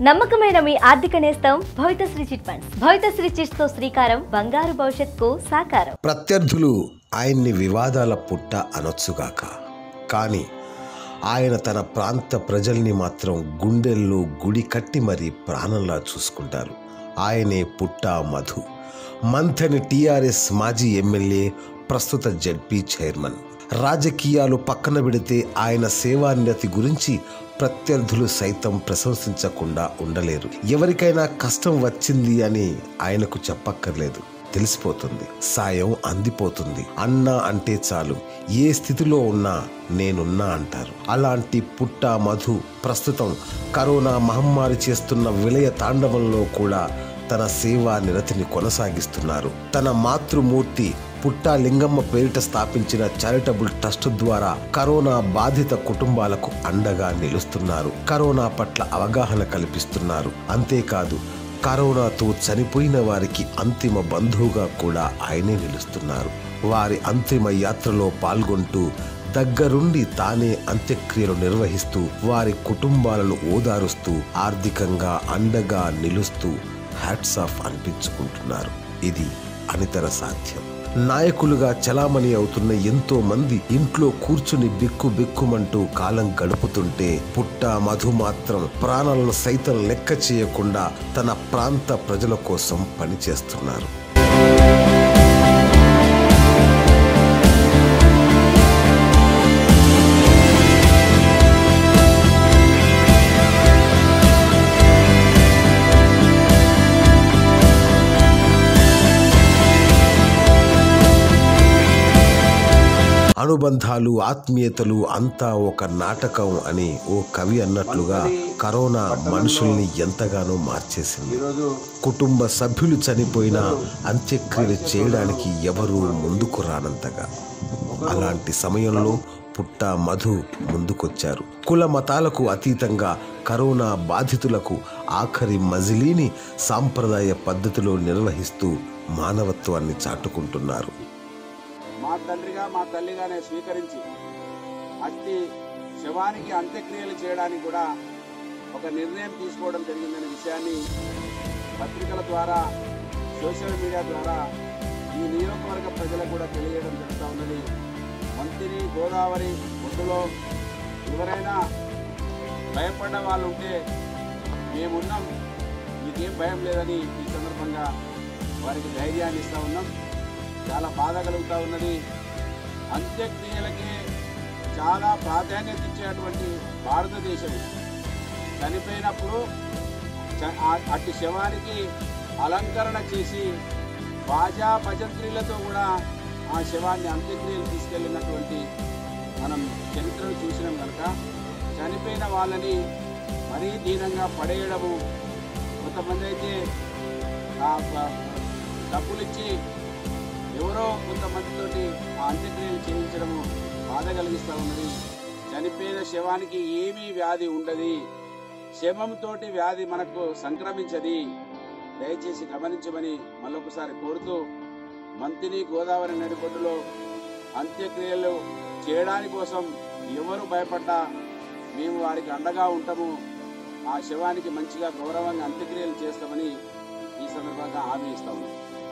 నమ్మకమైన మీ ఆర్థిక నేస్తం Bhavithasri chit funds Bhavithasri chits తో శ్రీకారం బంగారు భవిష్యత్తుకు సాకారం ప్రత్యర్థులు ఆయన్ని వివాదాల పుట్ట అనొచ్చుగాక కానీ ఆయన తన ప్రాంత ప్రజల్ని మాత్రం గుండెల్లో గుడి కట్టి మరీ ప్రాణంలా చూసుకుంటారు ఆయనే పుట్ట మధు మంథని టీఆర్ఎస్ మాజీ ఎమ్మెల్యే ప్రస్తుత జడ్పీ చైర్మన్ రాజకీయాలు పక్కన పెడితే ఆయన సేవానిరతి గురించి ప్రత్యర్థులు సైతం ప్రశంసించకుండా ఉండలేరు ఎవరికైనా కష్టం వచ్చింది అని ఆయనకు చెప్పక్కర్లేదు తెలిసిపోతుంది సాయం అందిపోతుంది అన్నా అంటే చాలు ఏ స్థితిలో ఉన్నా నేనున్నా అంటారు అలాంటి పుట్ట మధు ప్రస్తుతం కరోనా మహమ్మారి చేస్తున్న విలయ తాండవంలో కూడా తన సేవా నిరతిని కొనసాగిస్తున్నారు తన మాతృమూర్తి పుట్టా లింగమ్మ పేరిట స్థాపించిన చారిటబుల్ ట్రస్ట్ ద్వారా కరోనా బాధిత కుటుంబాలకు అండగా నిలుస్తున్నారు కరోనా పట్ల అవగాహన కల్పిస్తున్నారు అంతేకాదు కరోనాతో చనిపోయిన వారికి అంతిమ బంధువుగా కూడా ఆయనే నిలుస్తున్నారు వారి అంతిమ యాత్రలో పాల్గొంటూ దగ్గరుండి తానే అంత్యక్రియలు నిర్వహిస్తూ వారి కుటుంబాలను ఓదారుస్తూ ఆర్థికంగా అండగా నిలుస్తూ హ్యాట్స్ ఆఫ్ అనిపించుకుంటున్నారు ఇది అనితర సాధ్యం నాయకులుగా చలామణి అవుతున్న ఎంతో మంది ఇంట్లో కూర్చుని బిక్కు బిక్కుమంటూ కాలం గడుపుతుంటే పుట్ట మధు మాత్రం ప్రాణాలను సైతం లెక్క చేయకుండా తన ప్రాంత ప్రజల కోసం పనిచేస్తున్నారు అనుబంధాలు ఆత్మీయతలు అంతా ఒక నాటకం అని ఓ కవి అన్నట్లుగా కరోనా మనుషుల్ని ఎంతగానో మార్చేసింది ఈరోజు కుటుంబ సభ్యులు చనిపోయినా అంత్యక్రియలు చేయడానికి ఎవరూ ముందుకు రానంతగా అలాంటి సమయంలో పుట్ట మధు ముందుకొచ్చారు కుల మతాలకు అతీతంగా కరోనా బాధితులకు ఆఖరి మజిలీని సాంప్రదాయ పద్ధతిలో నిర్వహిస్తూ మానవత్వాన్ని చాటుకుంటున్నారు మా తండ్రిగా మా తల్లిగానే స్వీకరించి అట్టి శవానికి అంత్యక్రియలు చేయడానికి కూడా ఒక నిర్ణయం తీసుకోవడం జరిగిందనే విషయాన్ని పత్రికల ద్వారా సోషల్ మీడియా ద్వారా ఈ నియోజకవర్గ ప్రజలకు కూడా తెలియజేయడం జరుగుతూ ఉన్నది మంత్రి గోదావరి ఒడ్డులో ఎవరైనా భయపడ్డ వాళ్ళు ఉంటే మేమున్నాం మీకేం భయం లేదని ఈ సందర్భంగా వారికి ధైర్యాన్ని ఇస్తూ ఉన్నాం చాలా బాధ కలుగుతూ ఉన్నది అంత్యక్రియలకి చాలా ప్రాధాన్యత ఇచ్చేటువంటి భారతదేశం చనిపోయినప్పుడు చ- ఆ- అట్టి శవానికి అలంకరణ చేసి బాజా భజంత్రీలతో కూడా ఆ శవాన్ని అంత్యక్రియలు తీసుకెళ్ళినటువంటి మనం చరిత్రను చూసినాం కనుక చనిపోయిన వాళ్ళని మరీ దీనంగా పడేయడము కొంతమంది అయితే ఆ ప- డబ్బులు ఇచ్చి ఎవరో కొంతమందితోటి ఆ అంత్యక్రియలు చేయించడము బాధ కలిగిస్తూ ఉన్నది చనిపోయిన శవానికి ఏమీ వ్యాధి ఉండదు శవంతోటి వ్యాధి మనకు సంక్రమించది దయచేసి గమనించమని మళ్ళొకసారి కోరుతూ మంతిని గోదావరి నడిపొడ్డులో అంత్యక్రియలు చేయడానికి కోసం ఎవరు భయపడ్డా మేము వారికి అండగా ఉంటాము ఆ శవానికి మంచిగా గౌరవంగా అంత్యక్రియలు చేస్తామని ఈ సందర్భంగా హామీ ఇస్తాము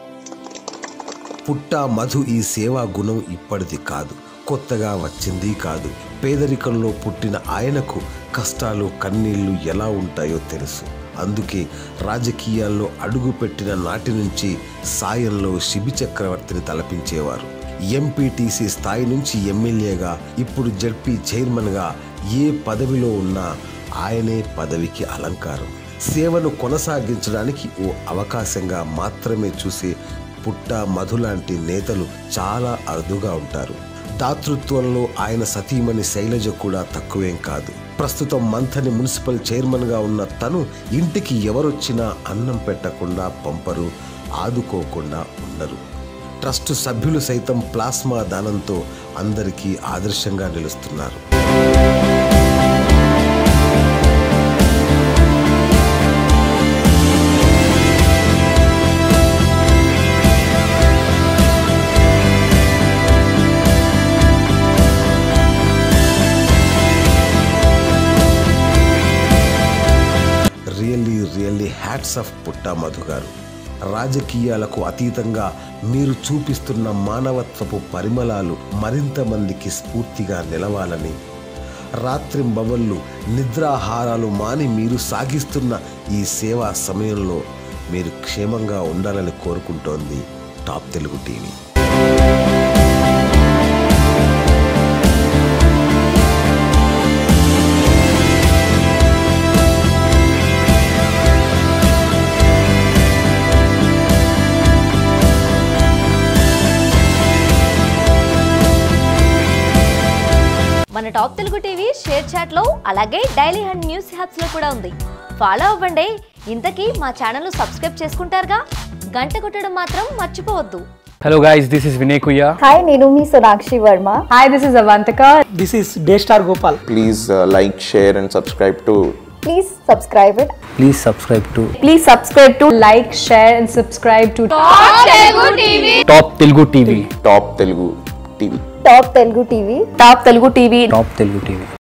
పుట్ట మధు ఈ సేవా గుణం ఇప్పటిది కాదు కొత్తగా వచ్చింది కాదు పేదరికంలో పుట్టిన ఆయనకు కష్టాలు కన్నీళ్లు ఎలా ఉంటాయో తెలుసు అందుకే రాజకీయాల్లో అడుగుపెట్టిన నాటి నుంచి సాయంలో శిబి చక్రవర్తిని తలపించేవారు ఎంపీటీసీ స్థాయి నుంచి ఎమ్మెల్యేగా ఇప్పుడు జడ్పీ చైర్మన్గా ఏ పదవిలో ఉన్నా ఆయనే పదవికి అలంకారం సేవను కొనసాగించడానికి ఓ అవకాశంగా మాత్రమే చూసే పుట్ట మధు లాంటి నేతలు చాలా అరుదుగా ఉంటారు దాతృత్వంలో ఆయన సతీమణి శైలజ కూడా తక్కువేం కాదు ప్రస్తుతం మంథని మున్సిపల్ చైర్మన్గా ఉన్న తను ఇంటికి ఎవరొచ్చినా అన్నం పెట్టకుండా పంపరు ఆదుకోకుండా ఉండరు ట్రస్ట్ సభ్యులు సైతం ప్లాస్మా దానంతో అందరికీ ఆదర్శంగా నిలుస్తున్నారు రియల్లీ యూసఫ్ పుట్టా మధు గారు రాజకీయాలకు అతీతంగా మీరు చూపిస్తున్న మానవత్వపు పరిమళాలు మరింత మందికి స్ఫూర్తిగా నిలవాలని రాత్రింబవళ్ళు నిద్రాహారాలు మాని మీరు సాగిస్తున్న ఈ సేవా సమయంలో మీరు క్షేమంగా ఉండాలని కోరుకుంటోంది టాప్ తెలుగు టీవీ మన టాప్ తెలుగు టీవీ షేర్ చాట్లో అలాగే డైలీ హండ్ న్యూస్ హ్యాప్స్ లో కూడా ఉంది ఫాలో అవ్వండి ఇంతకీ మా ఛానల్ సబ్స్క్రైబ్ చేసుకుంటారుగా గంట కొట్టడం మాత్రం మర్చిపోవద్దు Hello guys, this is Vinay Kuya. Hi, నేను మీ Sonakshi Varma Hi, this is Avantika. This is Daystar Gopal. please uh, like, share, and subscribe to please subscribe it Please subscribe to Please subscribe to like, share, and subscribe to Top Telugu TV. Top Telugu TV. Top Telugu TV Top Telugu TV. Top Telugu TV.